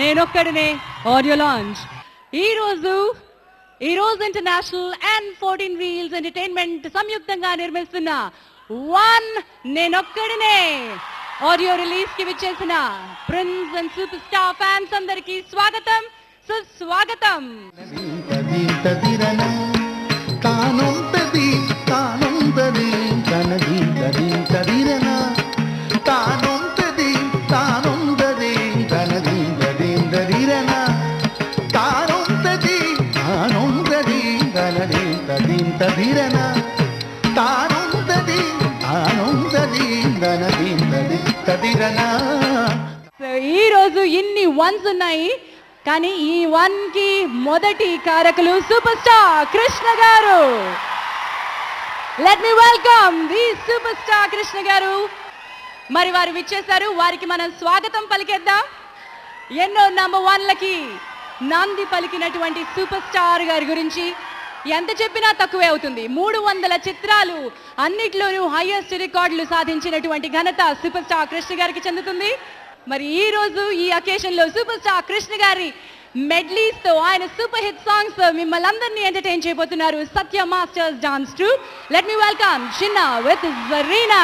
నేనొక్కడినే audio launch ఈ రోజు ఈ రోజు international and fourteen reels entertainment సంయుక్తంగా నిర్మిస్తున్న వన్ నేనొక్కడినే ఆడియో రిలీజ్ కి విచ్చేసిన prince and super star fans అందరికి స్వాగతం సుస్వాగతం తదిరన తానొంతది తానొంతది తనది తది తదిరన తానొంతది తానొంతది తనది తది తదిరన తానొంతది తానొంతది తనది తది తదిరన తానొంతది తానొంతది తనది తది తదిరన సో ఈ రోజు ఇన్ని వన్స్ ఉన్నాయి కానీ ఈ వన్ కి మొదటి కారకులు super star Krishna garu let me welcome the super star Krishna garu మరి వారు విచ్చేశారు వారికి మనం స్వాగతం పలికేద్దాం ఎన్నో నంబర్ వన్లకి నాంది పలికినటువంటి సూపర్ స్టార్ గారి గురించి ఎంత చెప్పినా తక్కువే అవుతుంది మూడు వందల చిత్రాలు అన్నిట్లోనూ హైయెస్ట్ రికార్డులు సాధించినటువంటి ఘనత సూపర్ స్టార్ కృష్ణ గారికి చెందుతుంది మరి ఈ రోజు ఈ అకేషన్ లో సూపర్ స్టార్ కృష్ణ గారి మెడ్లీస్ తో ఆయన సూపర్ హిట్ సాంగ్స్ తో మిమ్మల్ని అందరినీ ఎంటర్టైన్ చేయబోతున్నారు Satya masters dance troupe let me welcome చిన్న విత్ జరీనా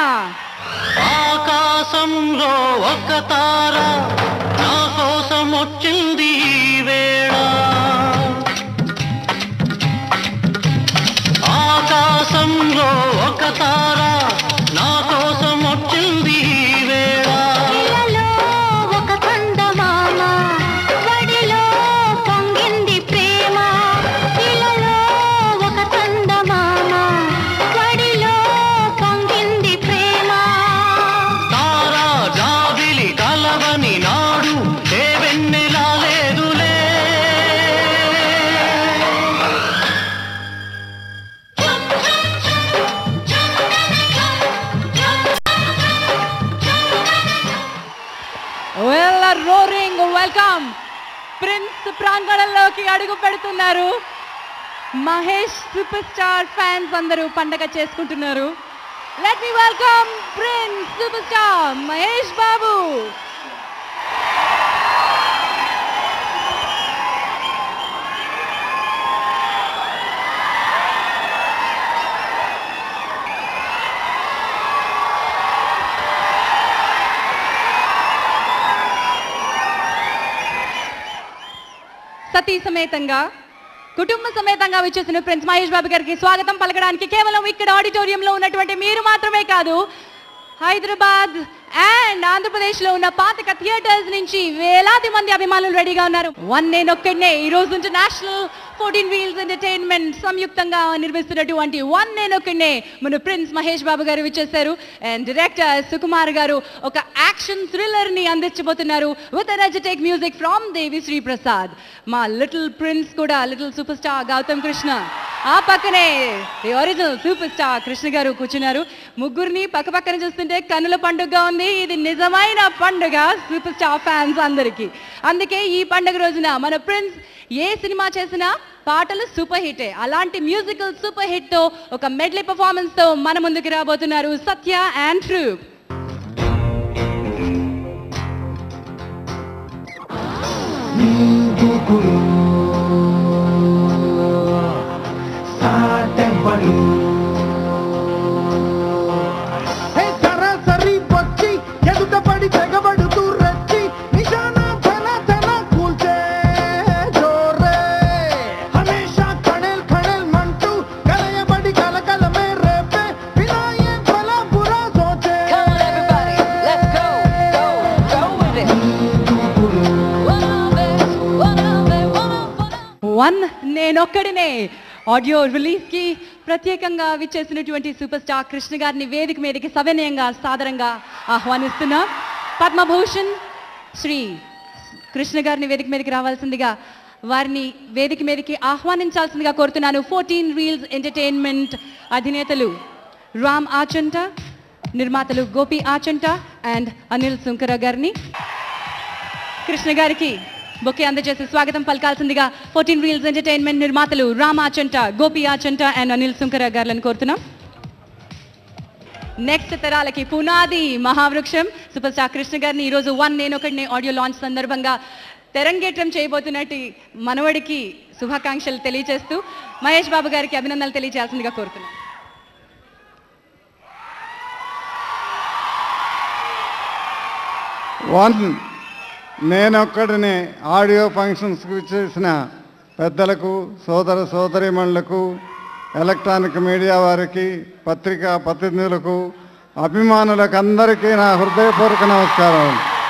ఆకాశంలో ఒక తార నా కోసం వచ్చింది ఈ వేళ ఆకాశంలో ఒక తార నా కోసం వచ్చింది ఈ వేళ ఇలలో ఒక చందమామ వడిలో పొంగింది ప్రేమ ఇలలో ఒక చందమామ వడిలో పొంగింది ప్రేమ తారా జాబిలి కలవని నాడు ఏ వెన్నెలా లేదులే వెల్ రోరింగ్ వెల్కమ్ ప్రిన్స్ ప్రాంగణంలోకి అడుగు పెడుతున్నారు మహేష్ సూపర్ స్టార్ ఫ్యాన్స్ అందరూ పండగ చేసుకుంటున్నారు let me welcome prince super star Mahesh Babu సతీ సమేతంగా కుటుంబ సమేతంగా వచ్చేసిన ప్రిన్స్ మహేష్ బాబు గారికి స్వాగతం పలకడానికి కేవలం ఇక్కడ ఆడిటోరియంలో ఉన్నటువంటి మీరు మాత్రమే కాదు హైదరాబాద్ అండ్ ఆంధ్రప్రదేశ్ లో ఉన్న పాతక థియేటర్స్ నుంచి వేలాది మంది అభిమానులు రెడీగా ఉన్నారు వన్ నేను ఒక్కడనే ఈ రోజు ఇంటర్నేషనల్ ఫోర్టీన్ వీల్స్ ఎంటర్టైన్మెంట్ సంయుక్తంగా నిర్మిస్తున్నటువంటి వన్ నేను ఒక్కడనే మన ప్రిన్స్ మహేష్ బాబు గారు విచ్చేశారు అండ్ డైరెక్టర్ సుకుమార్ గారు ఒక యాక్షన్ థ్రిల్లర్ ని అందించబోతున్నారు with energetic music from Devi Sri Prasad మా లిటిల్ ప్రిన్స్ కూడా little super star Gautham Krishna ఆ పక్కనే the original super star Krishna garu కూర్చున్నారు ముగ్గురిని పక్క పక్కన చూస్తుంటే కన్నుల పండుగగా ఉంది ఇది నిజమైన పండుగ సూపర్ స్టార్ ఫ్యాన్స్ అందరికీ అందుకే ఈ పండుగ రోజున మన ప్రిన్స్ ఏ సినిమా చేసినా పాటలు సూపర్ హిట్ అలాంటి మ్యూజికల్ సూపర్ హిట్ తో ఒక మెడ్లీ పర్ఫార్మెన్స్ తో మన ముందుకు రాబోతున్నారు సత్య అండ్ ట్రూప్ నీకుకులు సాటెవ్వడు హే సరాసరి వచ్చి ఎదుట పడి తెగబడుతూ రెచ్చి నిశాన ధన ధన కూల్చే జోరే హమేషా కణెల్ కణెల్ మంటూ కలయబడి కలకలమే రేపే వినాయే భలా బురా సోచే వన్ నేనొక్కడినే ఆడియో రిలీజ్ కి ప్రత్యేకంగా విచ్చేసినటువంటి సూపర్ స్టార్ కృష్ణ గారిని వేదిక మీదకి సవినయంగా సాదరంగా ఆహ్వానిస్తున్నా పద్మభూషణ్ శ్రీ కృష్ణ గారిని వేదిక మీదకి రావాల్సిందిగా వారిని వేదిక మీదకి ఆహ్వానించాల్సిందిగా కోరుతున్నాను ఫోర్టీన్ రీల్స్ ఎంటర్టైన్మెంట్ అధినేతలు రామ్ ఆచంట నిర్మాతలు గోపి ఆచంట అండ్ అనిల్ సుంకర గారిని కృష్ణ గారికి బొకే అందజేసి స్వాగతం పలకాల్సిందిగా ఫోర్టీన్ వీల్స్ ఎంటర్టైన్మెంట్ నిర్మాతలు రామ్ ఆచంట గోపి ఆచంట అండ్ అనిల్ సుంకర గారులను కోరుతున్నాం నెక్స్ట్ తరాలకి పునాది మహావృక్షం సూపర్ స్టార్ కృష్ణ గారిని ఈరోజు వన్ నేను ఒకటిని ఆడియో లాంచ్ సందర్భంగా తెరంగేట్రం చేయబోతున్నట్టు మనవడికి శుభాకాంక్షలు తెలియజేస్తూ మహేష్ బాబు గారికి అభినందనలు తెలియజేయాల్సిందిగా కోరుతున్నాను వన్ నేనొక్కడిని ఆడియో ఫంక్షన్స్కి చేసిన పెద్దలకు సోదర సోదరీమణులకు ఎలక్ట్రానిక్ మీడియా వారికి పత్రికా ప్రతినిధులకు అభిమానులకు అందరికీ నా హృదయపూర్వక నమస్కారం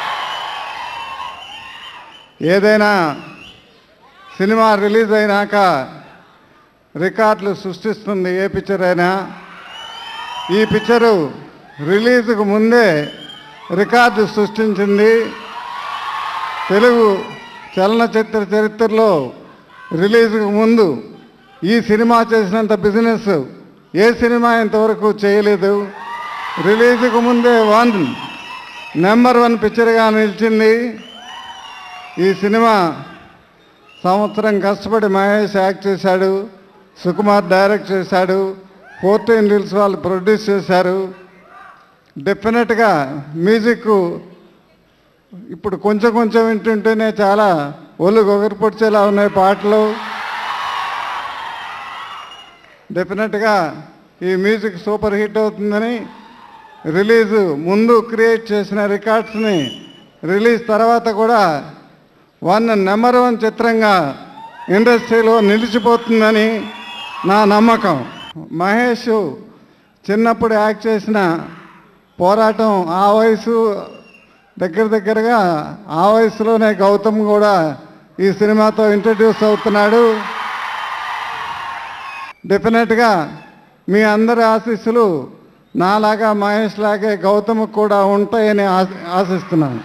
ఏదైనా సినిమా రిలీజ్ అయినాక రికార్డులు సృష్టిస్తుంది ఏ పిక్చర్ అయినా ఈ పిక్చరు రిలీజ్కు ముందే రికార్డు సృష్టించింది తెలుగు చలనచిత్ర చరిత్రలో రిలీజ్కు ముందు ఈ సినిమా చేసినంత బిజినెస్ ఏ సినిమా ఇంతవరకు చేయలేదు రిలీజ్కు ముందే వన్ నెంబర్ వన్ పిక్చర్గా నిలిచింది ఈ సినిమా సంవత్సరం కష్టపడి మహేష్ యాక్ట్ చేశాడు సుకుమార్ డైరెక్ట్ చేశాడు ఫోర్టీన్ రీల్స్ వాళ్ళు ప్రొడ్యూస్ చేశారు డెఫినెట్గా మ్యూజిక్ ఇప్పుడు కొంచెం కొంచెం వింటుంటేనే చాలా ఒళ్ళు గొగరు పొడిచేలా ఉన్నాయి పాటలు డెఫినెట్గా ఈ మ్యూజిక్ సూపర్ హిట్ అవుతుందని రిలీజ్ ముందు క్రియేట్ చేసిన రికార్డ్స్ని రిలీజ్ తర్వాత కూడా వన్ నెంబర్ వన్ చిత్రంగా ఇండస్ట్రీలో నిలిచిపోతుందని నా నమ్మకం మహేష్ చిన్నప్పుడు యాక్ట్ చేసిన పోరాటం ఆ వయసు దగ్గర దగ్గరగా ఆ వయసులోనే గౌతమ్ కూడా ఈ సినిమాతో ఇంట్రడ్యూస్ అవుతున్నాడు డెఫినెట్గా మీ అందరి ఆశీస్సులు నాలాగా మహేష్ లాగే గౌతమ్ కూడా ఉంటాయని ఆశ- ఆశిస్తున్నాను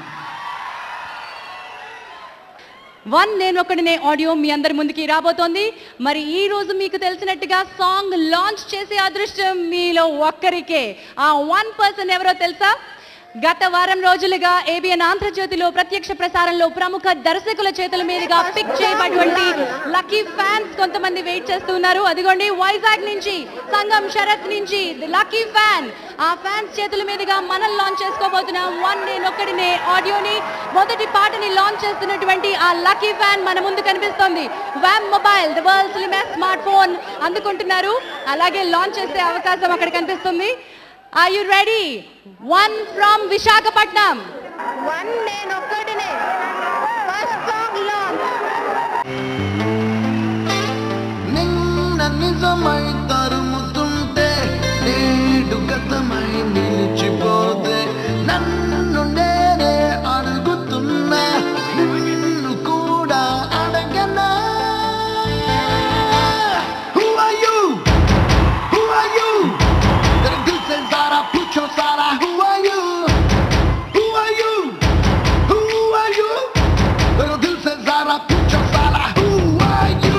వన్ నేను ఒకడినే ఆడియో మీ అందరి ముందుకి రాబోతోంది మరి ఈ రోజు మీకు తెలిసినట్టుగా సాంగ్ లాంచ్ చేసే అదృష్టం మీలో ఒక్కరికే ఆ వన్ పర్సన్ ఎవరో తెలుసా గత వారం రోజులుగా ఏబిఎన్ ఆంధ్రజ్యోతిలో ప్రత్యక్ష ప్రసారంలో ప్రముఖ దర్శకుల చేతుల మీదుగా పిక్ చేయబడినటువంటి లక్కీ ఫ్యాన్స్ కొంతమంది వెయిట్ చేస్తున్నారు అదిగోండి వైజాగ్ నుంచి సంగం శరత్ నుంచి లక్కీ ఫ్యాన్ ఆ ఫ్యాన్స్ చేతుల మీదుగా మనం లాంచ్ చేసుకోబోతున్నాం వన్ నేను ఒక్కడినే ఆడియోని మొదటి పాటని లాంచ్ చేస్తున్నటువంటి ఆ లక్కీ ఫ్యాన్ మన ముందు కనిపిస్తోంది వ్యామ్ mobile the world's slimmest smart phone అందుకుంటున్నారు అలాగే లాంచ్ చేసే అవకాశం అక్కడ కనిపిస్తుంది are you ready one from Visakhapatnam one Nenu Okkadine first song launch నిన్న నిజమై తరుముతుంటే నేడు గతమై నిలిచిపోతే నన్ను నేనే అడుగుతున్నా నిన్ను కూడా అడగనా Who are you? Who are you? तेरे दिल से सारा पूछो सारा Who are you? Who are you? Who are you? तेरे दिल से सारा पूछो सारा Who are you?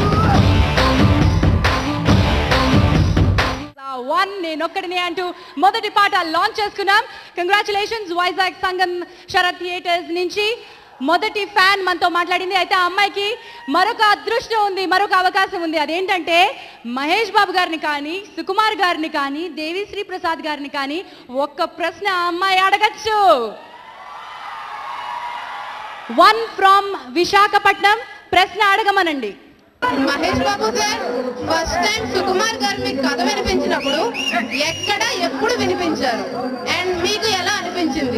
One Nenu ఒక్కడినే అంటూ మొదటి పాట లాంచ్ చేసుకున్నాం కంగ్రాచులేషన్స్ వైజాగ్ సంగం శరత్ థియేటర్స్ నుంచి మొదటి ఫ్యాన్ మనతో మాట్లాడింది అయితే ఆ అమ్మాయికి మరొక అదృష్టం ఉంది మరొక అవకాశం ఉంది అదేంటంటే మహేష్ బాబు గారిని కానీ సుకుమార్ గారిని కానీ దేవిశ్రీ ప్రసాద్ గారిని కానీ ఒక్క ప్రశ్న ఆ అమ్మాయి అడగచ్చు వన్ ఫ్రమ్ విశాఖపట్నం ప్రశ్న అడగమనండి Mahesh Babu sir first time Sukumar garu మీకు కథ వినిపించినప్పుడు ఎక్కడ ఎప్పుడు వినిపించారు అండ్ మీకు ఎలా అనిపించింది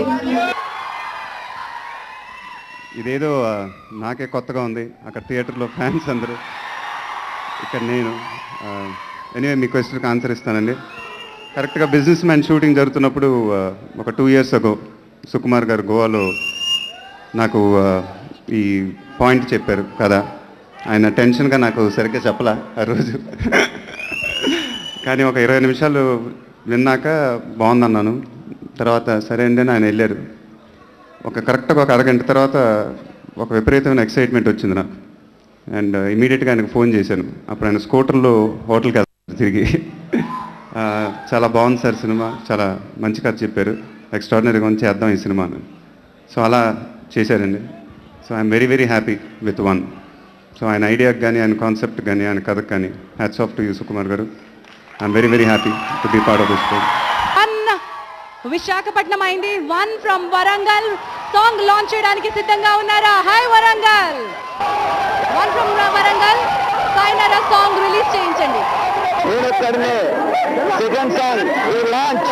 ఇదేదో ఆ, నాకే కొత్తగా ఉంది అక్కడ థియేటర్లో ఫ్యాన్స్ అందరూ ఇక్కడ నేను ఎనీవే మీ క్వశ్చన్కి ఆన్సర్ ఇస్తానండి కరెక్ట్గా బిజినెస్ మ్యాన్ షూటింగ్ జరుగుతున్నప్పుడు ఆ, ఒక టూ ఇయర్స్ అగో సుకుమార్ గారు గోవాలో నాకు ఆ, ఈ పాయింట్ చెప్పారు కదా ఆయన టెన్షన్గా నాకు సరిగ్గా చెప్పలా ఆ రోజు కానీ ఒక ఇరవై నిమిషాలు విన్నాక బాగుందన్నాను తర్వాత సరే అండి అని ఆయన వెళ్ళారు ఒక కరెక్ట్గా ఒక అరగంట తర్వాత ఒక విపరీతమైన ఎక్సైట్మెంట్ వచ్చింది నాకు అండ్ ఇమీడియట్గా ఆయనకు ఫోన్ చేశాను అప్పుడు ఆయన స్కూటర్లో హోటల్కి వెళ్తారు తిరిగి ఆ, చాలా బాగుంది సార్ సినిమా చాలా మంచి కథ చెప్పారు ఎక్స్ట్రాడినరీగా ఉంది చేద్దాం ఈ సినిమాని సో అలా చేశారండి so I'm very very happy with one so ఆయన ఐడియాకి కానీ ఆయన కాన్సెప్ట్ కానీ ఆయన కథకు కానీ hats off to you Sukumar garu I'm very very happy to be part of this one Visakhapatnam అయింది one from Warangal song launch చేయడానికి సిద్ధంగా ఉన్నారా hi Warangal one from Warangal సాయినారా సాంగ్ రిలీజ్ చేయించండి నేనొక్కడనే సెకండ్ సాంగ్ లాంచ్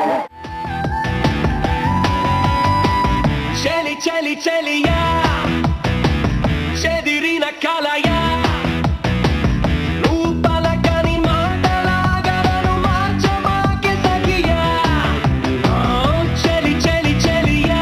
చలి చలి చలియా చెదిరిన కలయా నువ్వు పలకని మాటలాగలను మార్చమాకి సఖియా ఓ చలి చలి చలియా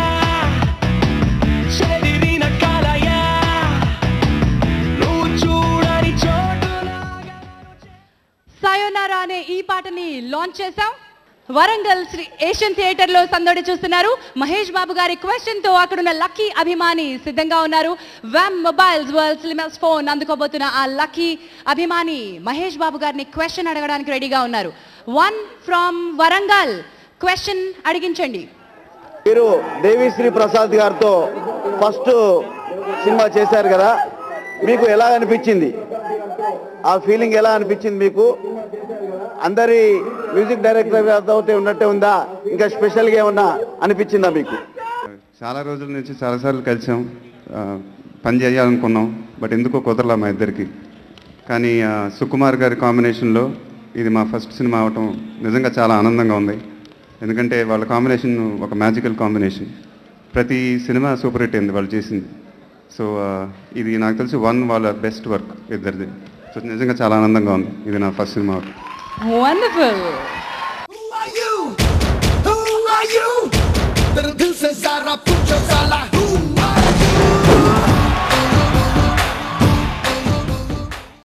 చెదిరిన కలయా నువ్వు చూడని చోటులాగా సాయోనారా అనే ఈ పాటని లాంచ్ చేశాం వరంగల్ శ్రీ ఏషియన్ థియేటర్ లో సందడి చూస్తున్నారు మహేష్ బాబు గారి క్వశ్చన్ తో అక్కడున్న లక్కీ అభిమాని సిద్ధంగా ఉన్నారు వ్యామ్ మొబైల్స్ వరల్డ్ స్లిమస్ ఫోన్ అందుకోబోతున్న ఆ లక్కీ అభిమాని మహేష్ బాబు గారిని క్వశ్చన్ అడగడానికి రెడీగా ఉన్నారు వన్ ఫ్రమ్ వరంగల్ క్వశ్చన్ అడిగించండి మీరు దేవిశ్రీ ప్రసాద్ గారితో ఫస్ట్ సినిమా చేశారు కదా మీకు ఎలా అనిపించింది ఆ ఫీలింగ్ ఎలా అనిపించింది మీకు అందరి మ్యూజిక్ డైరెక్టర్ గారితో ఉన్నట్టే ఉందా ఇంకా స్పెషల్గా ఏమన్నా అనిపించిందా మీకు చాలా రోజుల నుంచి చాలాసార్లు కలిసాం ఆ, పని చేయాలనుకున్నాం బట్ ఎందుకో కుదరలా మా ఇద్దరికి కానీ ఆ, సుకుమార్ గారి కాంబినేషన్లో ఇది మా ఫస్ట్ సినిమా అవటం నిజంగా చాలా ఆనందంగా ఉంది ఎందుకంటే వాళ్ళ కాంబినేషన్ ఒక మ్యాజికల్ కాంబినేషన్ ప్రతి సినిమా సూపర్ హిట్ అయింది వాళ్ళు చేసింది సో ఆ, ఇది నాకు తెలిసి వన్ వాళ్ళ బెస్ట్ వర్క్ ఇద్దరిది సో నిజంగా చాలా ఆనందంగా ఉంది ఇది నా ఫస్ట్ సినిమా అవటం wonderful Who are you? Who are you? Little deuce inside, I put your sala.